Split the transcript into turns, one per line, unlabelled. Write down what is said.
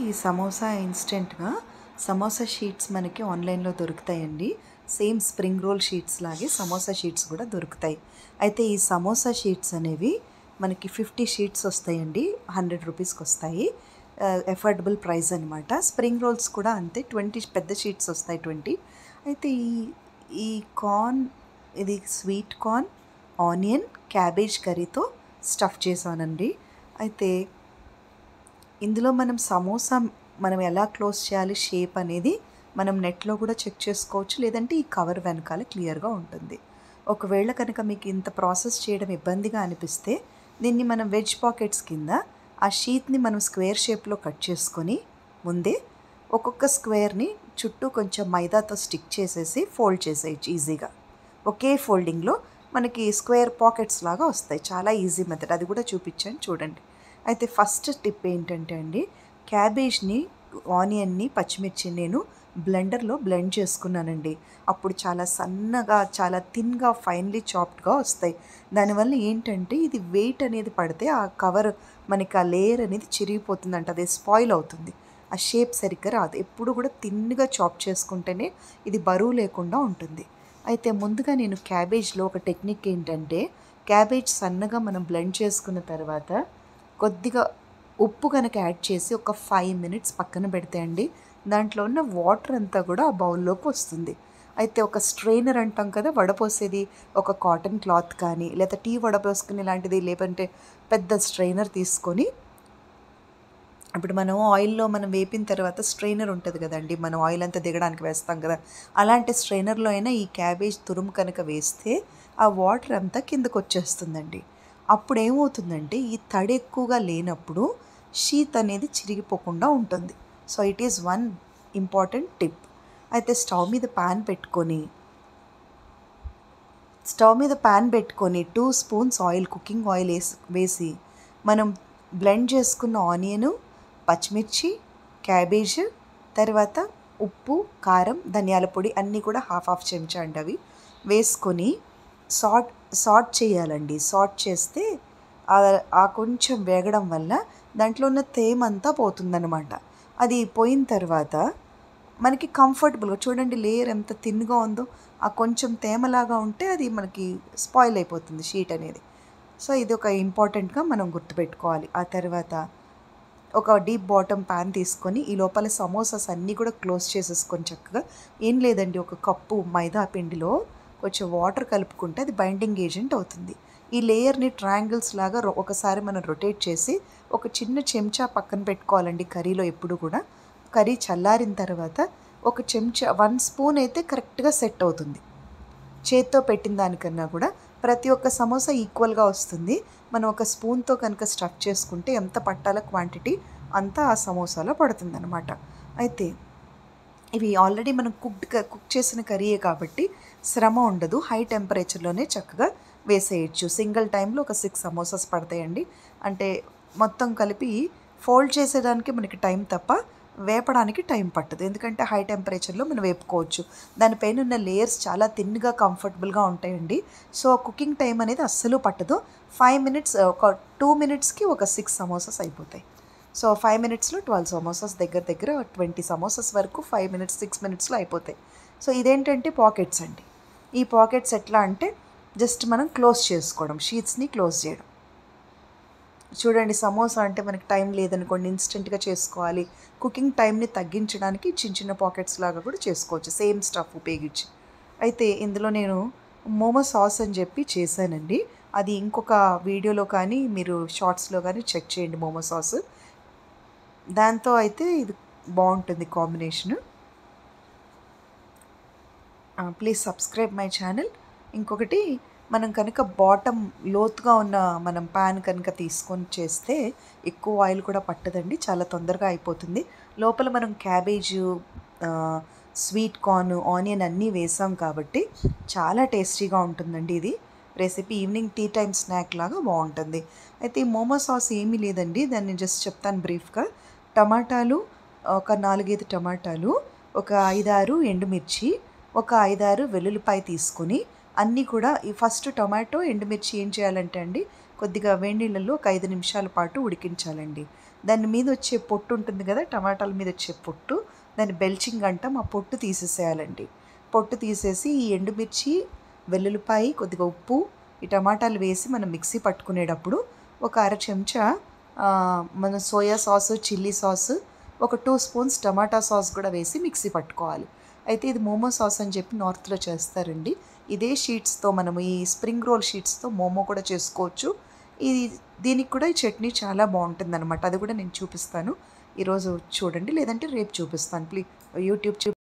ఈ సమోసా ఇన్స్టెంట్గా సమోసా షీట్స్ మనకి ఆన్లైన్లో దొరుకుతాయండి సేమ్ స్ప్రింగ్ రోల్ షీట్స్ లాగే సమోసా షీట్స్ కూడా దొరుకుతాయి అయితే ఈ సమోసా షీట్స్ అనేవి మనకి ఫిఫ్టీ షీట్స్ వస్తాయండి హండ్రెడ్ రూపీస్కి వస్తాయి ఎఫోర్డబుల్ ప్రైస్ అనమాట స్ప్రింగ్ రోల్స్ కూడా అంతే ట్వంటీ పెద్ద షీట్స్ వస్తాయి ట్వంటీ అయితే ఈ ఈ కార్న్ ఇది స్వీట్ కార్న్ ఆనియన్ క్యాబేజ్ కర్రీతో స్టఫ్ చేశానండి అయితే ఇందులో మనం సమోసా మనం ఎలా క్లోజ్ చేయాలి షేప్ అనేది మనం నెట్లో కూడా చెక్ చేసుకోవచ్చు లేదంటే ఈ కవర్ వెనకాల క్లియర్గా ఉంటుంది ఒకవేళ కనుక మీకు ఇంత ప్రాసెస్ చేయడం ఇబ్బందిగా అనిపిస్తే దీన్ని మనం వెజ్ పాకెట్స్ కింద ఆ షీట్ని మనం స్క్వేర్ షేప్లో కట్ చేసుకొని ముందే ఒక్కొక్క స్క్వేర్ని చుట్టూ కొంచెం మైదాతో స్టిక్ చేసేసి ఫోల్డ్ చేసేయచ్చు ఈజీగా ఒకే ఫోల్డింగ్లో మనకి స్క్వేర్ పాకెట్స్ లాగా వస్తాయి చాలా ఈజీ మెథడ్ అది కూడా చూపించాను చూడండి అయితే ఫస్ట్ టిప్ ఏంటంటే అండి క్యాబేజ్ని ఆనియన్ని పచ్చిమిర్చి నేను బ్లెండర్లో బ్లెండ్ చేసుకున్నానండి అప్పుడు చాలా సన్నగా చాలా థిన్గా ఫైన్లీ చాప్డ్గా వస్తాయి దానివల్ల ఏంటంటే ఇది వెయిట్ అనేది పడితే ఆ కవర్ మనకి ఆ లేయర్ అనేది చిరిగిపోతుందంట అది స్పాయిల్ అవుతుంది ఆ షేప్ సరిగ్గా రాదు ఎప్పుడు కూడా థిన్గా చాప్ చేసుకుంటేనే ఇది బరువు లేకుండా ఉంటుంది అయితే ముందుగా నేను క్యాబేజ్లో ఒక టెక్నిక్ ఏంటంటే క్యాబేజ్ సన్నగా మనం బ్లెండ్ చేసుకున్న తర్వాత కొద్దిగా ఉప్పు కనుక యాడ్ చేసి ఒక ఫైవ్ మినిట్స్ పక్కన పెడితే అండి దాంట్లో ఉన్న వాటర్ అంతా కూడా ఆ బౌల్లోకి వస్తుంది అయితే ఒక స్ట్రైనర్ అంటాం కదా వడపోసేది ఒక కాటన్ క్లాత్ కానీ లేదా టీ వడపోసుకుని లాంటిది లేదంటే పెద్ద స్ట్రైనర్ తీసుకొని ఇప్పుడు మనం ఆయిల్లో మనం వేపిన తర్వాత స్ట్రైనర్ ఉంటుంది కదండి మనం ఆయిల్ అంతా దిగడానికి వేస్తాం కదా అలాంటి స్ట్రైనర్లో అయినా ఈ క్యాబేజ్ తురుము కనుక వేస్తే ఆ వాటర్ అంతా కిందకు వచ్చేస్తుందండి అప్పుడు ఏమవుతుందంటే ఈ తడి ఎక్కువగా లేనప్పుడు షీత్ అనేది చిరిగిపోకుండా ఉంటుంది so it is one important tip అయితే స్టవ్ మీద ప్యాన్ పెట్టుకొని స్టవ్ మీద ప్యాన్ పెట్టుకొని two spoons oil cooking oil వేసి వేసి మనం బ్లెండ్ చేసుకున్న ఆనియను పచ్చిమిర్చి క్యాబేజ్ తర్వాత ఉప్పు కారం ధనియాల పొడి అన్నీ కూడా హాఫ్ హాఫ్ చెంచా అండి అవి వేసుకొని సాట్ సాట్ చేయాలండి సాట్ చేస్తే ఆ కొంచెం వేగడం వల్ల దాంట్లో ఉన్న తేమంతా పోతుందన్నమాట అది పోయిన తర్వాత మనకి కంఫర్టబుల్గా చూడండి లేయర్ ఎంత థిన్గా ఉందో ఆ కొంచెం తేమలాగా ఉంటే అది మనకి స్పాయిల్ అయిపోతుంది షీట్ అనేది సో ఇది ఒక ఇంపార్టెంట్గా మనం గుర్తుపెట్టుకోవాలి ఆ తర్వాత ఒక డీప్ బాటమ్ ప్యాన్ తీసుకొని ఈ లోపల సమోసాస్ అన్నీ కూడా క్లోజ్ చేసేసుకొని చక్కగా ఏం లేదండి ఒక కప్పు మైదా పిండిలో కొంచెం వాటర్ కలుపుకుంటే అది బైండింగ్ ఏజెంట్ అవుతుంది ఈ లేయర్ని ట్రయాంగిల్స్ లాగా ఒకసారి మనం రొటేట్ చేసి ఒక చిన్న చెంచా పక్కన పెట్టుకోవాలండి కర్రీలో ఎప్పుడు కూడా కర్రీ చల్లారిన తర్వాత ఒక చెంచా వన్ స్పూన్ అయితే కరెక్ట్గా సెట్ అవుతుంది చేత్తో పెట్టిన దానికన్నా కూడా ప్రతి ఒక్క సమోసా ఈక్వల్గా వస్తుంది మనం ఒక స్పూన్తో కనుక స్టఫ్ చేసుకుంటే ఎంత పట్టాల క్వాంటిటీ అంతా ఆ సమోసాలో పడుతుంది అనమాట అయితే ఇవి ఆల్రెడీ మనం కుక్డ్ కుక్ చేసిన కర్రీయే కాబట్టి శ్రమ ఉండదు హై టెంపరేచర్లోనే చక్కగా వేసేయచ్చు సింగిల్ టైంలో ఒక సిక్స్ సమోసాస్ పడతాయండి అంటే మొత్తం కలిపి ఫోల్డ్ చేసేదానికి మనకి టైం తప్ప వేపడానికి టైం పట్టదు ఎందుకంటే హై టెంపరేచర్లో మనం వేపుకోవచ్చు దానిపైన ఉన్న లేయర్స్ చాలా థిన్గా కంఫర్టబుల్గా ఉంటాయండి సో కుకింగ్ టైం అనేది అస్సలు పట్టదు ఫైవ్ మినిట్స్ ఒక టూ మినిట్స్కి ఒక సిక్స్ సమోసాస్ అయిపోతాయి సో ఫైవ్ మినిట్స్లో ట్వెల్వ్ సమోసాస్ దగ్గర దగ్గర ట్వంటీ సమోసాస్ వరకు ఫైవ్ మినిట్స్ సిక్స్ మినిట్స్లో అయిపోతాయి సో ఇదేంటంటే పాకెట్స్ అండి ఈ పాకెట్స్ ఎట్లా అంటే జస్ట్ మనం క్లోజ్ చేసుకోవడం షీట్స్ని క్లోజ్ చేయడం చూడండి సమోసా అంటే మనకి టైం లేదనుకోండి ఇన్స్టెంట్గా చేసుకోవాలి కుకింగ్ టైంని తగ్గించడానికి చిన్న చిన్న పాకెట్స్ లాగా కూడా చేసుకోవచ్చు సేమ్ స్టఫ్ ఉపయోగించి అయితే ఇందులో నేను మోమో సాస్ అని చెప్పి చేశానండి అది ఇంకొక వీడియోలో కానీ మీరు షార్ట్స్లో కానీ చెక్ చేయండి మోమో సాస్ దాంతో అయితే ఇది బాగుంటుంది combination please subscribe my channel ఇంకొకటి మనం కనుక బాటమ్ లోతుగా ఉన్న మనం ప్యాన్ కనుక తీసుకొని చేస్తే ఎక్కువ ఆయిల్ కూడా పట్టదండి చాలా తొందరగా అయిపోతుంది లోపల మనం క్యాబేజ్ స్వీట్ కార్న్ ఆనియన్ అన్నీ వేసాం కాబట్టి చాలా టేస్టీగా ఉంటుందండి ఇది recipe evening tea time snack లాగా బాగుంటుంది అయితే ఈ మోమో సాస్ ఏమీ లేదండి దాన్ని జస్ట్ చెప్తాను బ్రీఫ్గా టమాటాలు ఒక నాలుగైదు టమాటాలు ఒక ఐదారు ఎండుమిర్చి ఒక ఐదారు వెల్లుల్లిపాయ తీసుకొని అన్నీ కూడా ఈ ఫస్ట్ టొమాటో ఎండుమిర్చి ఏం చేయాలంటే అండి కొద్దిగా వేడి నీళ్ళల్లో ఒక ఐదు నిమిషాల పాటు ఉడికించాలండి దాని మీద వచ్చే పొట్టు ఉంటుంది కదా టమాటాల మీద వచ్చే పొట్టు దాన్ని బెల్చింగ్ అంటాం ఆ పొట్టు తీసేసేయాలండి పొట్టు తీసేసి ఈ ఎండుమిర్చి వెల్లుల్లిపాయ కొద్దిగా ఉప్పు ఈ టమాటాలు వేసి మనం మిక్సీ పట్టుకునేటప్పుడు ఒక అర చెంచా ఆ, మన సోయా సాస్ చిల్లీ సాస్ ఒక టూ స్పూన్స్ టమాటా సాస్ కూడా వేసి మిక్సీ పట్టుకోవాలి అయితే ఇది మోమో సాస్ అని చెప్పి నార్త్లో చేస్తారండి ఇదే షీట్స్తో మనం ఈ స్ప్రింగ్ రోల్ షీట్స్తో మోమో కూడా చేసుకోవచ్చు ఇది దీనికి కూడా ఈ చట్నీ చాలా బాగుంటుంది అనమాట అది కూడా నేను చూపిస్తాను ఈరోజు చూడండి లేదంటే రేపు చూపిస్తాను ప్లీజ్ యూట్యూబ్ చూ